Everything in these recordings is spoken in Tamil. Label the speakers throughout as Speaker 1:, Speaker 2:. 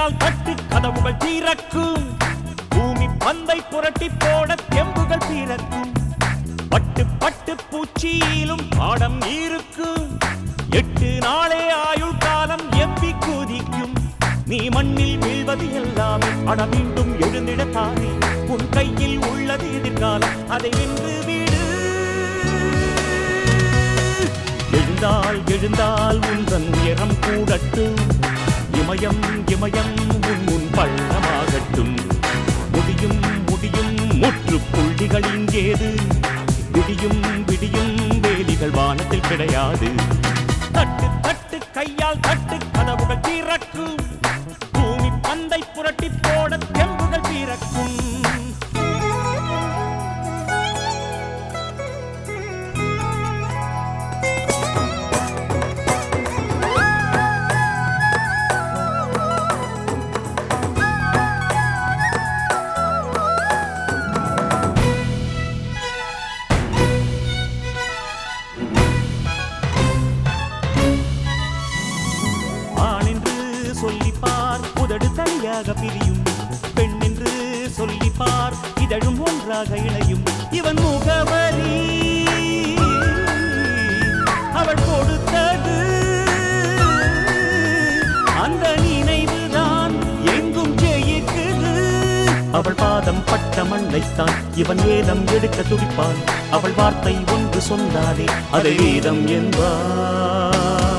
Speaker 1: கையால் தட்டு கதவுகள் தீரக்கும் பூமி பந்தை புரட்டி போட தெம்புகள் தீரக்கும் பட்டு பட்டு பூச்சியிலும் பாடம் இருக்கும் எட்டு நாளே ஆயுள் காலம் எம்பி குதிக்கும் நீ மண்ணில் வீழ்வது எல்லாமே அட மீண்டும் எழுந்திடத்தானே உன் கையில் உள்ளது எதிர்காலம் அதை வென்று வீடு எழுந்தால் எழுந்தால் உந்தன் உயரம் கூடட்டும் இமயம் இமயம் உன் முன் பள்ளமாகட்டும் முடியும் முடியும் முற்றுப்புள்ளிகள் இங்கேது விடியும் விடியும் வேலிகள் வானத்தில் கிடையாது தட்டு தட்டு கையால் தட்டு கதவுகள் திறக்கும் பூமி பந்தை புரட்டி போட தெம்புகள் திறக்கும் ஆண் என்று சொல்லிப்பார் உதடு தனியாக பிரியும் பெண் என்று சொல்லிப்பார் இதழும் ஒன்றாக இணையும் இவன் முகவரி அவள் கொடுத்தது அந்த நினைவுதான் எங்கும் ஜெயிக்குது அவள் பாதம் பட்ட மண்ணைத்தான் இவன் வேதம் எடுக்க துடிப்பான் அவள் வார்த்தை ஒன்று சொன்னாலே அதை வேதம் என்பான்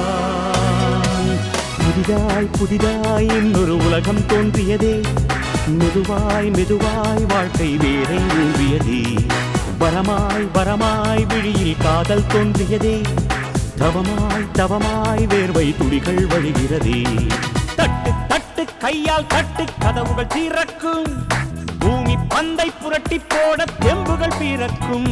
Speaker 1: புதிதாய் புதிதாய் இன்னொரு உலகம் தோன்றியதே மெதுவாய் மெதுவாய் வாழ்க்கை வேரை ஊன்றியதே வரமாய் வரமாய் விழியில் காதல் தோன்றியதே தவமாய் தவமாய் வேர்வை துளிகள் வழிகிறதே தட்டு தட்டு கையால் தட்டு கதவுகள் திறக்கும் பூமி பந்தை புரட்டி போட தெம்புகள் பிறக்கும்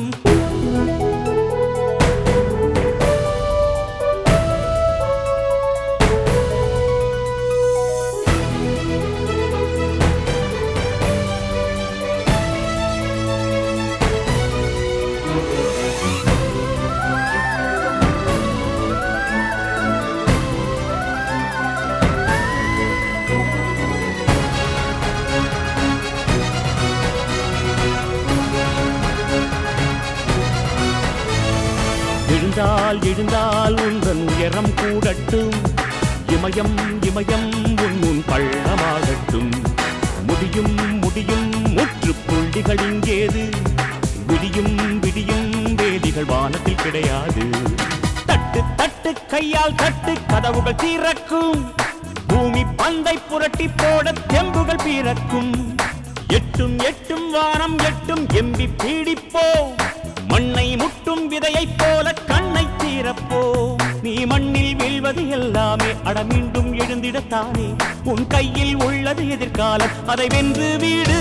Speaker 1: எழுந்தால் எழுந்தால் உந்தன் உயரம் கூடட்டும் இமயம் இமயம் உன் முன் பள்ளமாகட்டும் முடியும் முடியும் முற்றுப்புள்ளிகள் இங்கேது விடியும் விடியும் வேதிகள் வானத்தில் கிடையாது தட்டு தட்டு கையால் தட்டு கதவுகள் திறக்கும் பூமி பந்தை புரட்டி போட தெம்புகள் பிறக்கும் எட்டும் எட்டும் வானம் எட்டும் எம்பி பீடிப்போ மண்ணை முட்டும் விதையைப் போல கண்ணை தீரப்போ நீ மண்ணில் வீழ்வது எல்லாமே அட மீண்டும் எழுந்திடத்தானே உன் கையில் உள்ளது எதிர்காலம் அதை வென்று வீடு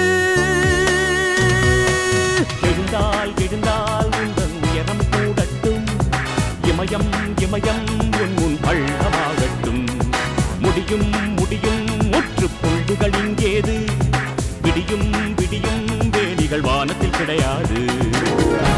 Speaker 1: எழுந்தால் எழுந்தால் உந்தன் உயரம் கூடட்டும் இமயம் இமயம் உன் முன் பள்ளமாகட்டும் முடியும் முடியும் முற்றுப்புள்ளிகள் இங்கேது விடியும் விடியும் வேலிகள் வானத்தில் கிடையாது